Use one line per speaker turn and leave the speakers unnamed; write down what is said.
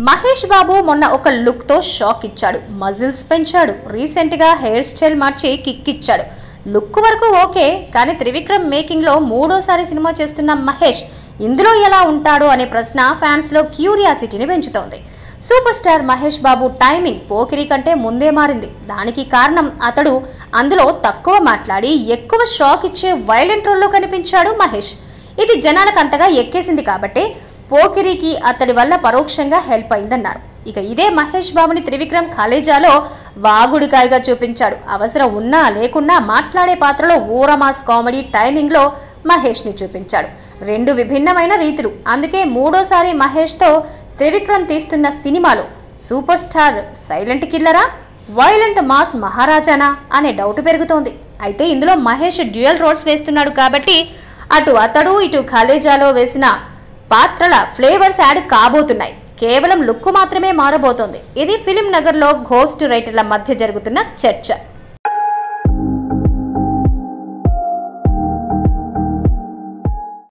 మహేష్ బాబు మొన్న ఒక లుక్ తో షాక్ ఇచ్చాడు మజిల్స్ పెంచాడు రీసెంట్ గా హెయిర్ స్టైల్ మార్చి కిక్ ఇచ్చాడు లుక్ వరకు ఓకే కానీ త్రివిక్రమ్ మేకింగ్ లో మూడోసారి సినిమా చేస్తున్న మహేష్ ఇందులో ఎలా ఉంటాడు అనే ప్రశ్న ఫ్యాన్స్ లో క్యూరియాసిటీని పెంచుతోంది super star Mahesh Babu timing Pokiri కంటే ముందే మారింది దానికి కారణం అతడు అందులో తక్కువ మాట్లాడి ఎక్కువ షాక్ ఇచ్చే వైలెంట్ రోల్లో కనిపించాడు మహేష్ ఇది జనాలకు అంతగా ఎక్కేసింది కాబట్టి పోకిరికి అతడి వల్ల పరోక్షంగా హెల్ప్ అయిందన్నారు ఇక ఇదే మహేష్ బాబుని త్రివిక్రమ్ కాలేజాలో వాగుడికాయగా చూపించాడు అవసరం ఉన్నా లేకున్నా మాట్లాడే పాత్రలో ఊరమాస్ కామెడీ టైమింగ్లో మహేష్ని చూపించాడు రెండు విభిన్నమైన రీతులు అందుకే మూడోసారి మహేష్తో త్రివిక్రమ్ తీస్తున్న సినిమాలో సూపర్ స్టార్ సైలెంట్ కిల్లరా వైలెంట్ మాస్ మహారాజానా అనే డౌట్ పెరుగుతోంది అయితే ఇందులో మహేష్ డ్యూయల్ రోల్స్ వేస్తున్నాడు కాబట్టి అటు అతడు ఇటు ఖలేజాలో వేసిన పాత్రల ఫ్లేవర్స్ యాడ్ కాబోతున్నాయి కేవలం లుక్ మాత్రమే మారబోతోంది ఇది ఫిలిం నగర్లో ఘోస్ట్ రైటర్ల మధ్య జరుగుతున్న చర్చ